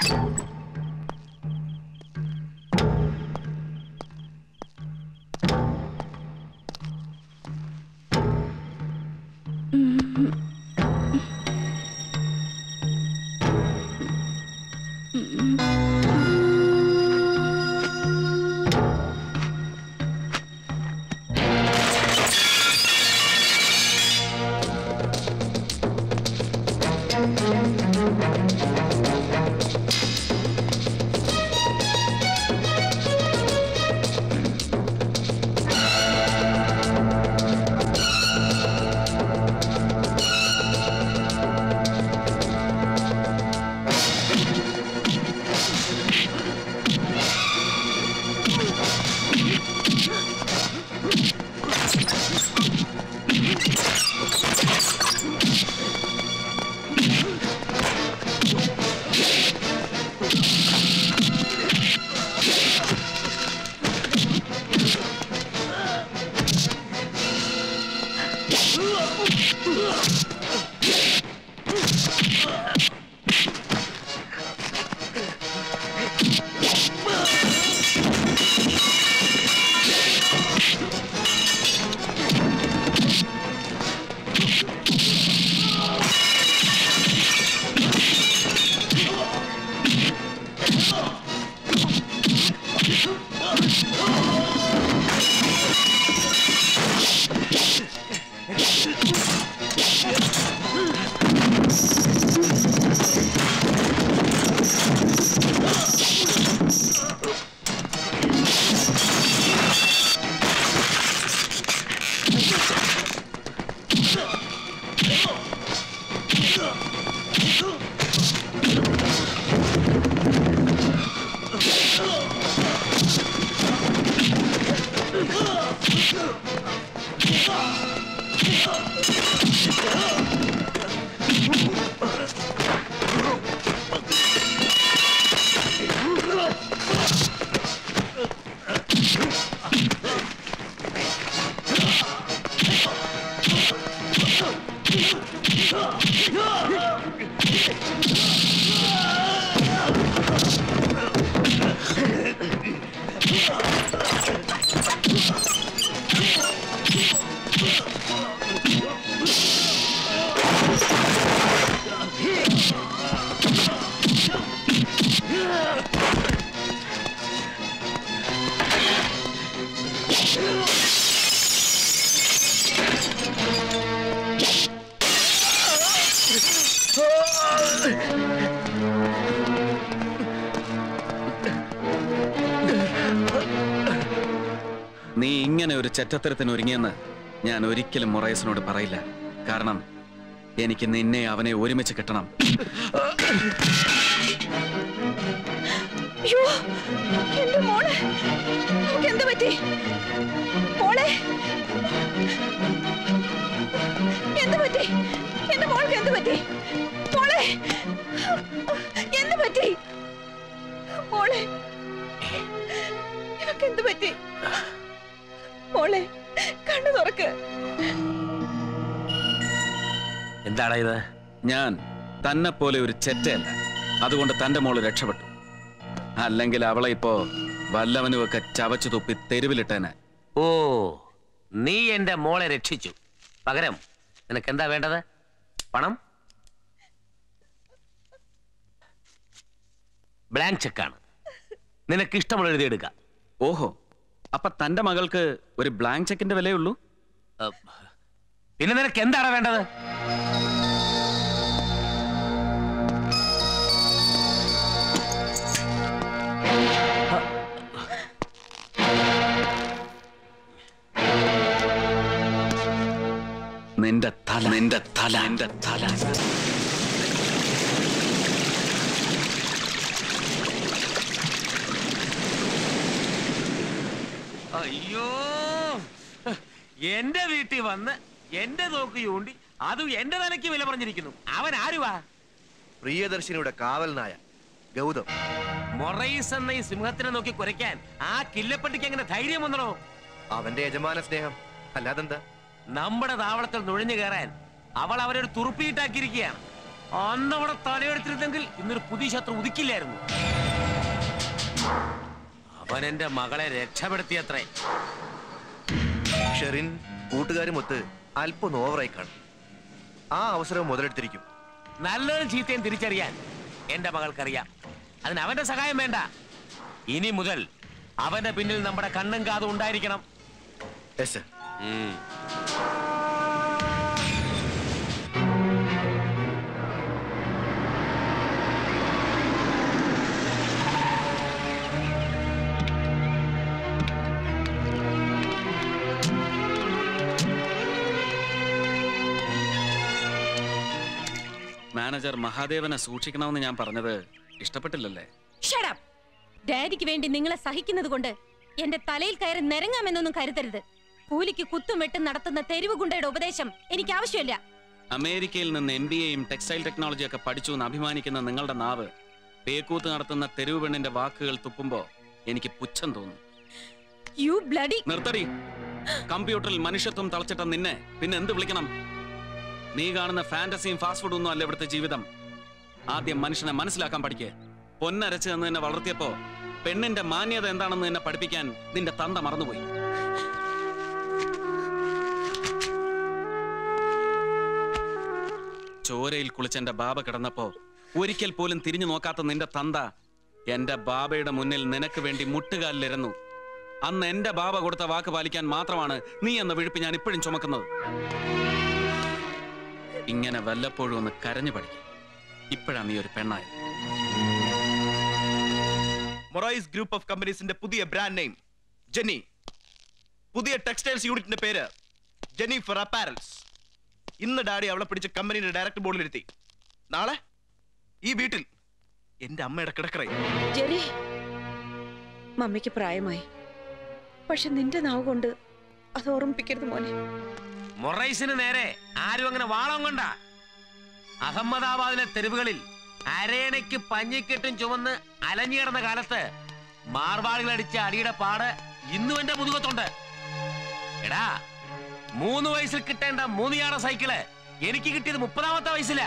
നീ ഇങ്ങനെ ഒരു ചെറ്റത്തരത്തിന് ഒരുങ്ങിയെന്ന് ഞാൻ ഒരിക്കലും മൊറൈസിനോട് പറയില്ല കാരണം എനിക്ക് നിന്നെ അവനെ ഒരുമിച്ച് കിട്ടണം അയ്യോ എന്റെ മോളെ അവൾക്ക് എന്ത് പറ്റി മോളെ എന്ത് പറ്റി എന്റെ മോൾക്ക് എന്ത് പറ്റി മോളെ എന്ത് പറ്റി മോളെ ഇവക്ക് എന്ത് പറ്റി മോളെ കണ്ണു തുറക്ക് എന്താടാ ഇത് ഞാൻ തന്നെ പോലെ ഒരു ചെറ്റയല്ല അതുകൊണ്ട് തന്റെ മോള് രക്ഷപ്പെട്ടു അല്ലെങ്കിൽ അവളെ ഇപ്പോ വല്ലവനുമൊക്കെ ചവച്ചു തുപ്പി തെരുവിലിട്ടേനെ ഓ നീ എന്റെ മോളെ രക്ഷിച്ചു പകരം നിനക്ക് എന്താ വേണ്ടത് പണം ബ്ലാങ്ക് ചെക്കാണ് നിനക്ക് ഇഷ്ടമുള്ള എഴുതിയെടുക്ക ഓഹോ അപ്പൊ തന്റെ മകൾക്ക് ഒരു ബ്ലാങ്ക് ചെക്കിന്റെ വിലയുള്ളൂ പിന്നെ നിനക്ക് എന്താണ് വേണ്ടത് നിന്റെ തല നിന്റെ തല നിന്റെ തല അയ്യോ എന്റെ വീട്ടിൽ വന്ന് എന്റെ തോക്ക് ചൂണ്ടി അതും എന്റെ തലയ്ക്ക് വില പറഞ്ഞിരിക്കുന്നു അവൻ ആരുവാ പ്രിയദർശിനിയുടെ കാവൽ നായ ഗൗതം മൊറൈസ് എന്ന ഈ സിംഹത്തിനെ നോക്കി കുരയ്ക്കാൻ ആ കില്ലപ്പട്ടിക്ക് എങ്ങനെ ധൈര്യം വന്നോ അവന്റെ യജമാന സ്നേഹം അല്ലാതെന്താ നമ്മുടെ താവളത്തിൽ നുഴഞ്ഞു കയറാൻ അവൾ അവരൊരു തുറുപ്പിയിട്ടാക്കിയിരിക്കുകയാണ് അന്നവിടെ തലയെടുത്തിരുന്നെങ്കിൽ ഇന്നൊരു പുതിയ ശത്രു ഉദിക്കില്ലായിരുന്നു അവൻ എന്റെ മകളെ രക്ഷപ്പെടുത്തിയത്രേ ഷെറിൻ കൂട്ടുകാരുമൊത്ത് അല്പം ഓവറായി കാണും ആ അവസരം മുതലെടുത്തിരിക്കും നല്ലതും ചീത്തയും തിരിച്ചറിയാൻ എന്റെ മകൾക്കറിയാം അതിന് അവന്റെ സഹായം വേണ്ട ഇനി മുതൽ അവന്റെ പിന്നിൽ നമ്മുടെ കണ്ണും കാതും ഉണ്ടായിരിക്കണം എസ് സർ ഉം. മാനേജർ മഹാദേവനെ സൂക്ഷിക്കണമെന്ന് ഞാൻ പറഞ്ഞത് ഇഷ്ടപ്പെട്ടില്ലല്ലേ ഷടപ്പ് ഡാഡിക്ക് വേണ്ടി നിങ്ങളെ സഹിക്കുന്നത് കൊണ്ട് എന്റെ തലയിൽ കയറി നിരങ്ങാമെന്നൊന്നും കരുതരുത് കൂലിക്ക് കുത്തും വെട്ടും നടത്തുന്ന തെരുവ് ഗുണ്ടയുടെ ഉപദേശം എനിക്ക് ആവശ്യമില്ല അമേരിക്കയിൽ നിന്ന് എം ബി എയും ടെക്സ്റ്റൈൽ ടെക്നോളജി ഒക്കെ പഠിച്ചു എന്ന് അഭിമാനിക്കുന്ന നിങ്ങളുടെ നാവ് പേക്കൂത്ത് നടത്തുന്ന തെരുവ് പെണ്ണിന്റെ വാക്കുകൾ തുപ്പുമ്പോ എനിക്ക് പുച്ഛം തോന്നും യു ബ്ലഡി നിർത്തടി കമ്പ്യൂട്ടറിൽ മനുഷ്യത്വം തളച്ചിട്ട നിന്നെ പിന്നെ എന്ത് വിളിക്കണം നീ കാണുന്ന ഫാന്റസിയും ഫാസ്റ്റ് ഫുഡും ഒന്നും അല്ല ഇവിടുത്തെ ജീവിതം ആദ്യം മനുഷ്യനെ മനസ്സിലാക്കാൻ പഠിക്കേ പൊന്നരച്ച് എന്ന് നിന്നെ വളർത്തിയപ്പോ പെണ്ണിന്റെ മാന്യത എന്താണെന്ന് നിന്നെ പഠിപ്പിക്കാൻ നിന്റെ തന്ത മറന്നുപോയി ചോരയിൽ കുളിച്ചെന്റെ ബാബ കിടന്നപ്പോ ഒരിക്കൽ പോലും തിരിഞ്ഞു നോക്കാത്ത നിന്റെ തന്ത എന്റെ ബാബയുടെ മുന്നിൽ നിനക്ക് വേണ്ടി മുട്ടുകാലിലിരുന്നു അന്ന് എന്റെ ബാബ കൊടുത്ത വാക്ക് പാലിക്കാൻ മാത്രമാണ് നീ എന്ന വിഴുപ്പ് ഞാൻ ഇപ്പോഴും ചുമക്കുന്നത് ഇങ്ങനെ വല്ലപ്പോഴും ഒന്ന് കരഞ്ഞു പഠിക്കും ഇപ്പോഴാ നീ ഒരു പെണ്ണായത് മൊറൈസ് ഗ്രൂപ്പ് ഓഫ് കമ്പനീസിന്റെ പുതിയ ബ്രാൻഡ് നെയിം ജെന്നി പുതിയ ടെക്സ്റ്റൈൽസ് യൂണിറ്റിന്റെ പേര് ജെന്നിഫർ അപ്പാരൽസ് ഇന്ന് ഡാഡി അവളെ പിടിച്ച് കമ്പനിയുടെ ഡയറക്ടർ ബോർഡിലിരുത്തി നാളെ ഈ വീട്ടിൽ എന്റെ അമ്മയുടെ കിടക്കറയും ജെറി മമ്മിക്ക് പ്രായമായി പക്ഷെ നിന്റെ നാവ് കൊണ്ട് അത് ഓർമ്മിപ്പിക്കരുത് മോനെ മൊറൈസിന് നേരെ ആരും അങ്ങനെ വാളം കൊണ്ട അഹമ്മദാബാദിലെ തെരുവുകളിൽ അരേണയ്ക്ക് പഞ്ഞിക്കെട്ടും ചുമന്ന് അലഞ്ഞു കിടന്ന കാലത്ത് മാർവാളികൾ അടിച്ച അടിയുടെ പാട് ഇന്നും എന്റെ മുതുകത്തുണ്ട് എടാ മൂന്ന് വയസ്സിൽ കിട്ടേണ്ട മൂന്നിയാട സൈക്കിള് എനിക്ക് കിട്ടിയത് മുപ്പതാമത്തെ വയസ്സിലാ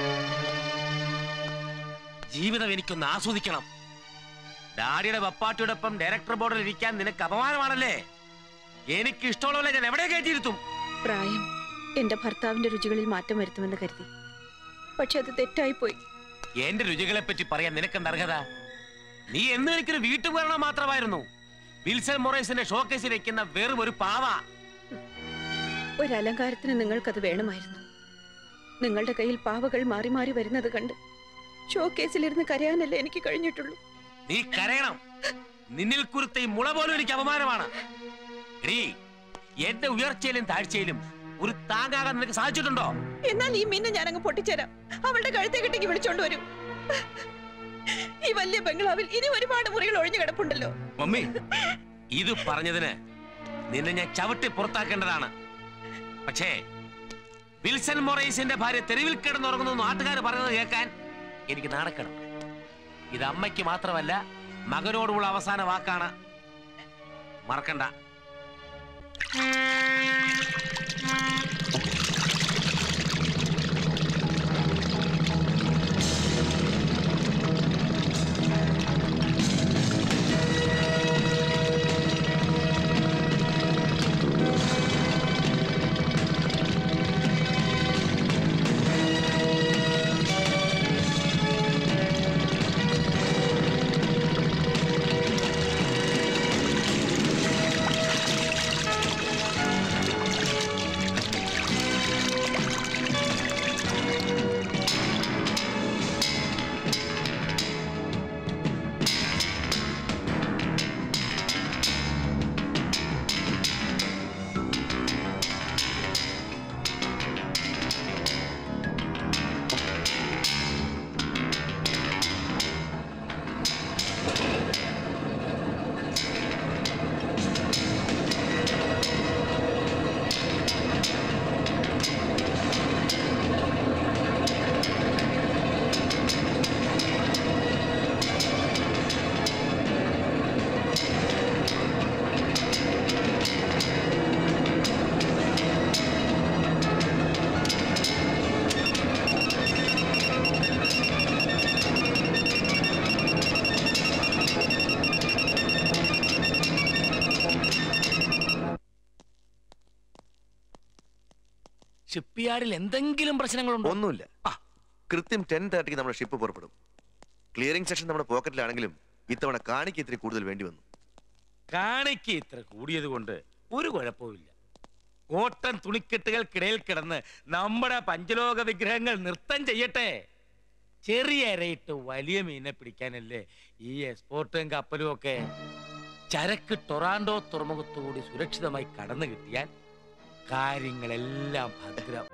ജീവിതം എനിക്കൊന്ന് ആസ്വദിക്കണം ഡാഡിയുടെ പപ്പാട്ടിയോടൊപ്പം ഡയറക്ടർ ബോർഡിൽ ഇരിക്കാൻ നിനക്ക് അപമാനമാണല്ലേ എനിക്ക് ഇഷ്ടമുള്ളവരെ ഞാൻ എവിടെ കയറ്റിയിരുത്തും പ്രായം എന്റെ ഭർത്താവിന്റെ രുചികളിൽ മാറ്റം വരുത്തുമെന്ന് കരുതി പക്ഷെ അത് തെറ്റായിപ്പോയി എന്റെ രുചികളെ പറ്റി പറയാൻ നിനക്കെന്ത് അർഹത നീ എന്ന് എനിക്കൊരു വീട്ടുപകരണം മാത്രമായിരുന്നു വിൽസൺ മൊറൈസിന്റെ ഷോക്കേസിൽ വെക്കുന്ന വെറും ഒരു പാവ ഒരു അലങ്കാരത്തിന് നിങ്ങൾക്കത് വേണമായിരുന്നു നിങ്ങളുടെ കയ്യിൽ പാവകൾ മാറി മാറി വരുന്നത് കണ്ട് ഷോ കേസിലിരുന്ന് കരയാനല്ലേ എനിക്ക് കഴിഞ്ഞിട്ടുള്ളൂ നീ കരയണം നിന്നിൽ കുരുത്ത ഈ മുള പോലും എനിക്ക് അപമാനമാണ് എടീ എന്റെ ഉയർച്ചയിലും താഴ്ചയിലും ഒരു താങ്ങാകാൻ നിനക്ക് സാധിച്ചിട്ടുണ്ടോ എന്നാൽ ഈ മീനെ ഞാനങ്ങ് പൊട്ടിച്ചേരാം അവളുടെ കഴുത്തെ കെട്ടിക്ക് വിളിച്ചോണ്ട് വരും ഈ വലിയ ബംഗ്ലാവിൽ ഇനി ഒരുപാട് മുറികൾ ഒഴിഞ്ഞു കിടപ്പുണ്ടല്ലോ മമ്മി ഇത് പറഞ്ഞതിന് നിന്നെ ഞാൻ ചവിട്ടി പുറത്താക്കേണ്ടതാണ് പക്ഷേ വിൽസൺ മൊറൈസിന്റെ ഭാര്യ തെരുവിൽ കിടന്നുറങ്ങുന്നു നാട്ടുകാർ പറയുന്നത് കേൾക്കാൻ എനിക്ക് നാണക്കണം ഇത് അമ്മയ്ക്ക് മാത്രമല്ല മകനോടുള്ള അവസാന വാക്കാണ് മറക്കണ്ട ഷിപ്പ്യാർഡിൽ എന്തെങ്കിലും പ്രശ്നങ്ങളുണ്ടോ ഒന്നുമില്ല ആ. കൃത്യം ടെൻ തേർട്ടിക്ക് നമ്മുടെ ഷിപ്പ് പുറപ്പെടും ക്ലിയറിംഗ് സെക്ഷൻ നമ്മുടെ പോക്കറ്റിലാണെങ്കിലും ഇത്തവണ കാണിക്ക് ഇത്തിരി കൂടുതൽ വേണ്ടി വന്നു കാണിക്ക് ഇത്ര കൂടിയത് കൊണ്ട് ഒരു കുഴപ്പവുമില്ല കോട്ടൻ തുണിക്കെട്ടുകൾക്കിടയിൽ കിടന്ന് നമ്മുടെ പഞ്ചലോക വിഗ്രഹങ്ങൾ നൃത്തം ചെയ്യട്ടെ ചെറിയ ഇരയിട്ട് വലിയ മീനെ പിടിക്കാനല്ലേ ഈ എക്സ്പോർട്ടും കപ്പലും ഒക്കെ ചരക്ക് ടൊറാൻഡോ തുറമുഖത്തുകൂടി സുരക്ഷിതമായി കടന്നു കിട്ടിയാൽ കാര്യങ്ങളെല്ലാം ഭദ്രം